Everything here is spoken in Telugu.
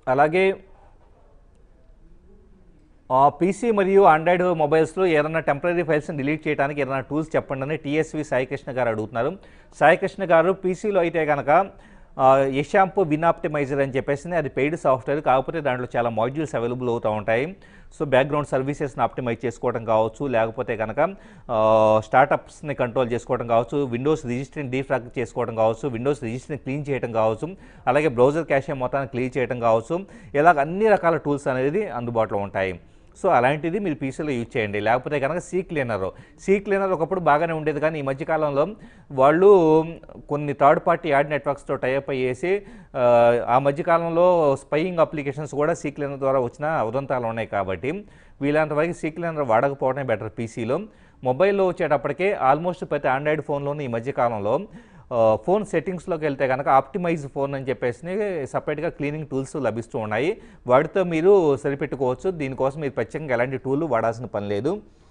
అలాగే పీసీ మరియు ఆండ్రాయిడ్ మొబైల్స్లో ఏదైనా టెంపరీ ఫైల్స్ని డిలీట్ చేయడానికి ఏదైనా టూల్స్ చెప్పండి అని టీఎస్వి సాయికృష్ణ గారు అడుగుతున్నారు సాయికృష్ణ గారు పీసీలో అయితే కనుక యశాంపు విన్ ఆప్టిమైజర్ అని చెప్పేసి అది పెయిడ్ సాఫ్ట్వేర్ కాకపోతే దాంట్లో చాలా మాడ్యూల్స్ అవైలబుల్ అవుతూ ఉంటాయి సో బ్యాక్గ్రౌండ్ సర్వీసెస్ని ఆప్టిమైజ్ చేసుకోవడం కావచ్చు లేకపోతే కనుక స్టార్టప్స్ని కంట్రోల్ చేసుకోవడం కావచ్చు విండోస్ రిజిస్టర్ని డీఫ్రాక్ చేసుకోవడం కావచ్చు విండోస్ రిజిస్టర్ని క్లీన్ చేయడం కావచ్చు అలాగే బ్రౌజర్ క్యాషే మొత్తాన్ని క్లీన్ చేయడం కావచ్చు ఇలాగ అన్ని రకాల టూల్స్ అనేది అందుబాటులో ఉంటాయి సో అలాంటిది మీరు పీసీలో యూజ్ చేయండి లేకపోతే కనుక సీ క్లీనర్ సీ క్లీనర్ ఒకప్పుడు బాగానే ఉండేది కానీ ఈ మధ్యకాలంలో వాళ్ళు కొన్ని థర్డ్ పార్టీ యాడ్ నెట్వర్క్స్తో టైప్ అయ్యేసి ఆ, ఆ మధ్యకాలంలో స్పైయింగ్ అప్లికేషన్స్ కూడా సీ క్లీనర్ ద్వారా వచ్చిన ఉదంతాలు ఉన్నాయి కాబట్టి వీళ్ళంత వరకు సీ క్లీనర్ వాడకపోవడమే బెటర్ పీసీలో మొబైల్లో వచ్చేటప్పటికే ఆల్మోస్ట్ ప్రతి ఆండ్రాయిడ్ ఫోన్లోని ఈ మధ్యకాలంలో ఆ, ఫోన్ సెట్టింగ్స్లోకి వెళ్తే కనుక ఆప్టిమైజ్ ఫోన్ అని చెప్పేసి సపరేట్గా క్లీనింగ్ టూల్స్ లభిస్తూ ఉన్నాయి వాటితో మీరు సరిపెట్టుకోవచ్చు దీనికోసం మీరు ప్రత్యేకంగా ఎలాంటి టూల్ వాడాల్సిన పని లేదు